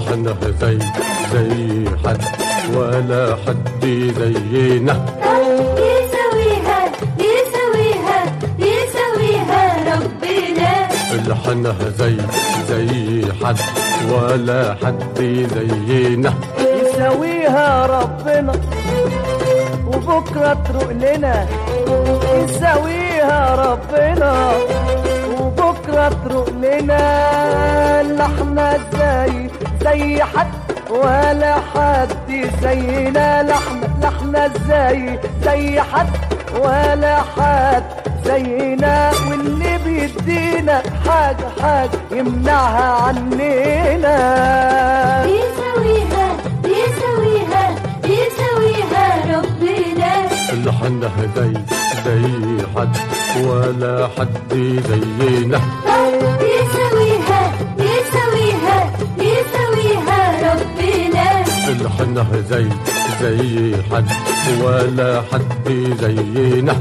لحنها زي زي حد ولا حد زينا يسويها يسويها يسويها ربنا لحنها زي زي حد ولا حد زينا يساويها ربنا وبكرة تروق لنا يساويها ربنا وبكرة تروق لنا لا احنا زي زي حد ولا حد زينا لا احنا لا احنا زي زي حد ولا حد زينا واللي بيدينا حاجة حاجة يمنعها عننا يسويها يسويها يسويها ربنا لحنها زي زي حد ولا حد زينا يسويها يسويها يسويها ربنا لحنها زي زي حد ولا حد زينا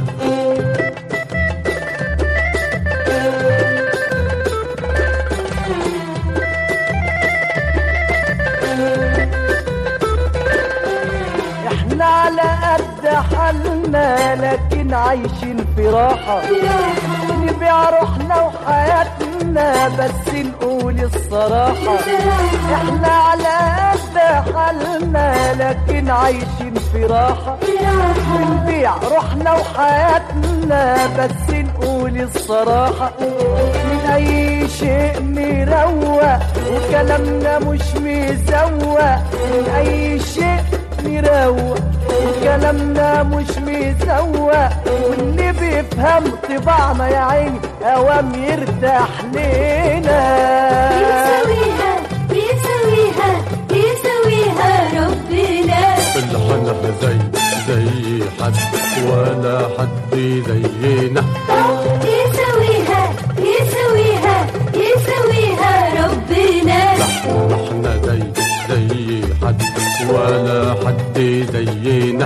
احنا على قد حالنا لكن عايشين في راحة نبيع روحنا وحياتنا بس نقول الصراحة احنا على قد حالنا لكن عايشين في راحة بنبيع روحنا وحياتنا بس نقول الصراحة من أي شيء نروق وكلامنا مش مزوق من أي شيء نروق وكلامنا مش مزوق واللي بيفهم طباعنا يا عيني أوام يرتاح لينا يسويها يسويها يسويها ربنا لحنها زي زي حد ولا حد زينا يسويها يسويها يسويها ربنا احنا زي زي حد ولا حد زينا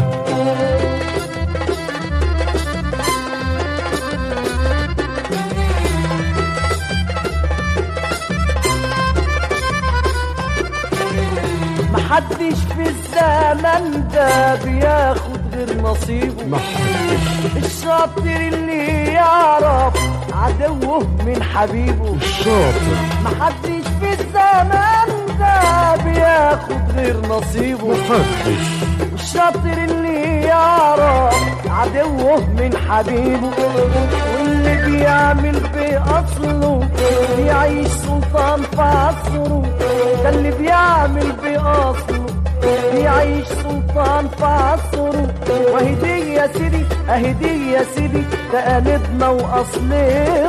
محدش في الزمن ده بياخد غير نصيبه محدش الشاطر اللي يعرف عدوه من حبيبه شاطر محدش في الزمن ده بياخد غير نصيبه محدش الشاطر اللي يعرف عدوه من حبيبه واللي بيعمل بأصله بيعيش سلطان في عصره ده اللي بيعمل بأصله بيعيش سلطان في عصره وهدي يا سيدي اهدي يا سيدي تقاليدنا واصلنا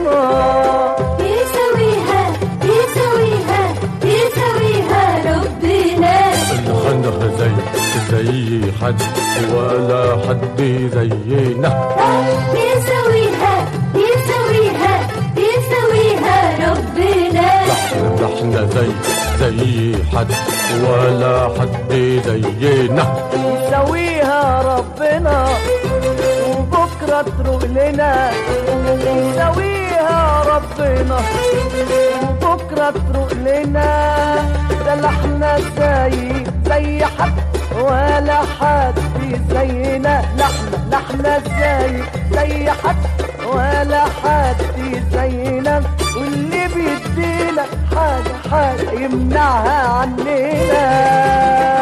يسويها يسويها يسويها ربنا لحنها زي زي حد ولا حد زينا يسويها يسويها يسويها ربنا احنا زي زي حد ولا حد زينا يسويها ربنا وبكرة تروق لنا يسويها ربنا وبكرة تروق لنا ده لا احنا زي زي حد ولا حد زينا لا احنا لا احنا زي زي حد ولا حد زينا واللي بيدينا حاجة حاجة يمنعها عننا